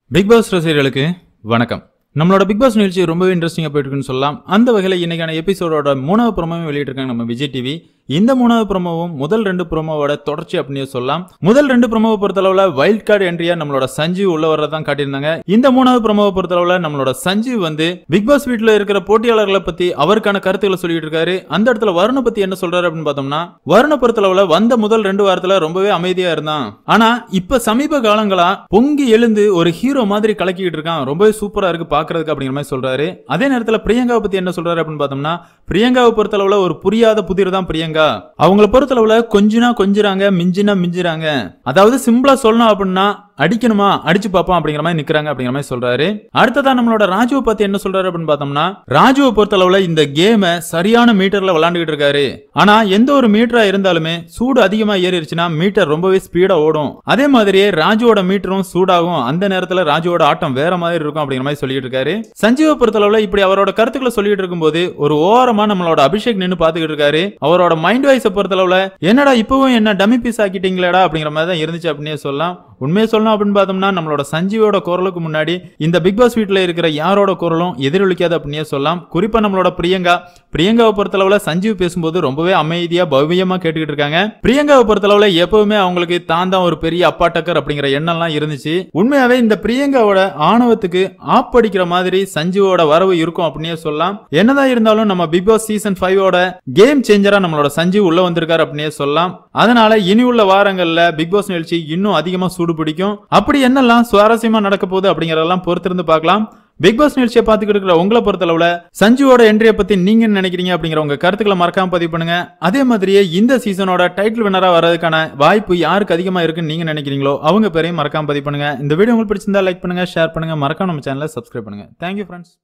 big pass ரசிகர்களுக்கு வணக்கம் நம்மளோட பிக் பாஸ் நிகழ்ச்சி ரொம்பவே இன்ட்ரெஸ்டிங்காக போயிட்டு இருக்குன்னு சொல்லலாம் அந்த வகையில் இன்னைக்கான எபிசோடோட மூணாவது ப்ரோமோவும் வெளியிட்டிருக்காங்க நம்ம விஜய் டிவி இந்த மூணாவது ப்ரோமோவும் முதல் ரெண்டு ப்ரோமோவோட தொடர்ச்சி அப்படின்னு சொல்லலாம் முதல் ரெண்டு ப்ரோமோவை பொறுத்தளவுல வைல்ட் கார்டு என்ட்ரியா நம்மளோட சஞ்சீவ் உள்ள வரதான் காட்டியிருந்தாங்க இந்த மூணாவது ப்ரோமோவை பொறுத்தளவுல நம்மளோட சஞ்சீவ் வந்து பிக் பாஸ் வீட்ல இருக்கிற போட்டியாளர்களை பத்தி அவருக்கான கருத்துக்களை சொல்லிட்டு இருக்காரு அந்த இடத்துல வருணை பத்தி என்ன சொல்றாரு அப்படின்னு பார்த்தோம்னா வருணை பொறுத்தளவுல வந்த முதல் ரெண்டு வாரத்துல ரொம்பவே அமைதியா இருந்தான் ஆனா இப்ப சமீப காலங்களா பொங்கி எழுந்து ஒரு ஹீரோ மாதிரி கலக்கிட்டு இருக்கான் ரொம்பவே சூப்பரா இருக்கு பாக்குறதுக்கு அப்படிங்கிற மாதிரி சொல்றாரு அதே நேரத்துல பிரியங்காவை பத்தி என்ன சொல்றாரு அப்படின்னு பார்த்தோம்னா பிரியங்காவை பொறுத்தளவுல ஒரு புரியாத புதிர் தான் பிரியங்கா அவங்கள பொறுத்தளவுல கொஞ்சினா கொஞ்சுறாங்க மிஞ்சினா மிஞ்சுறாங்க அதாவது சிம்பிளா சொல்லணும் அப்படின்னா அடிக்கணுமா அடிச்சு பார்ப்போம் அப்படிங்கிற மாதிரி நிக்கிறாங்க அப்படிங்கிற மாதிரி சொல்றாரு அடுத்ததா நம்மளோட ராஜுவை பத்தி என்ன சொல்றாரு அப்படின்னு பார்த்தோம்னா ராஜுவை பொறுத்தளவுல இந்த கேமை சரியான மீட்டர்ல விளாண்டுகிட்டு இருக்காரு ஆனா எந்த ஒரு மீட்டரா இருந்தாலுமே சூடு அதிகமா ஏறிடுச்சுன்னா மீட்டர் ரொம்பவே ஸ்பீடா ஓடும் அதே மாதிரியே ராஜுவோட மீட்டரும் சூடாகும் அந்த நேரத்துல ராஜுவோட ஆட்டம் வேற மாதிரி இருக்கும் அப்படிங்கிற மாதிரி சொல்லிட்டு இருக்காரு சஞ்சீவை பொறுத்தளவுல இப்படி அவரோட கருத்துக்களை சொல்லிட்டு இருக்கும்போது ஒரு ஓரமா நம்மளோட அபிஷேக் நின்னு பாத்துக்கிட்டு இருக்காரு அவரோட மைண்ட் வாய்ஸை பொறுத்தளவுல என்னடா இப்பவும் என்ன டம்மி பீஸ் ஆக்கிட்டீங்களேடா அப்படிங்கிற மாதிரி தான் இருந்துச்சு அப்படின்னே சொல்லலாம் உண்மையை சொல்லணும் அப்படின்னு பார்த்தோம்னா நம்மளோட சஞ்சீவோட குரலுக்கு முன்னாடி இந்த பிக் பாஸ் வீட்ல இருக்கிற யாரோட குரலும் எதிரொலிக்காது அப்படின்னே சொல்லலாம் குறிப்பா நம்மளோட பிரியங்கா பிரியங்காவை பொறுத்தளவுல சஞ்சீவ் பேசும்போது ரொம்பவே அமைதியா பவ்யமா கேட்டுக்கிட்டு இருக்காங்க பிரியங்காவை பொறுத்தளவுல எப்பவுமே அவங்களுக்கு தான் தான் ஒரு பெரிய அப்பா டக்கர் அப்படிங்கிற எண்ணம்லாம் இருந்துச்சு உண்மையாவே இந்த பிரியங்காவோட ஆணவத்துக்கு ஆப்படிக்கிற மாதிரி சஞ்சீவோட வரவு இருக்கும் அப்படின்னே சொல்லலாம் என்னதான் இருந்தாலும் நம்ம பிக் பாஸ் சீசன் ஃபைவோட கேம் சேஞ்சரா நம்மளோட சஞ்சீவ் உள்ள வந்திருக்காரு அப்படின்னே சொல்லலாம் அதனால இனி உள்ள வாரங்கள்ல பிக் பாஸ் நிகழ்ச்சி இன்னும் அதிகமா சூடு பிடிக்கும் அப்படி என்னெல்லாம் சுவாரஸ்யமா நடக்க போகுது அப்படிங்கறதெல்லாம் பொறுத்திருந்து பார்க்கலாம் பிக் பாஸ் நிகழ்ச்சியை பார்த்துக்கிட்டு இருக்கிற உங்களை பொறுத்தளவுல சஞ்சுவோட என்ட்ரியை பத்தி நீங்க என்ன நினைக்கிறீங்க அப்படிங்கிற உங்க கருத்துக்களை மறக்காம பதிவு பண்ணுங்க அதே மாதிரியே இந்த சீசனோட டைட்டில் வினரா வர்றதுக்கான வாய்ப்பு யாருக்கு அதிகமா இருக்குன்னு நீங்க நினைக்கிறீங்களோ அவங்க பேரையும் மறக்காம பதிவு பண்ணுங்க இந்த வீடியோ உங்களுக்கு பிடிச்சிருந்தா லைக் பண்ணுங்க ஷேர் பண்ணுங்க மறக்காம நம்ம சேனலை சப்ஸ்கிரைப் பண்ணுங்க தேங்க்யூ ஃப்ரெண்ட்ஸ்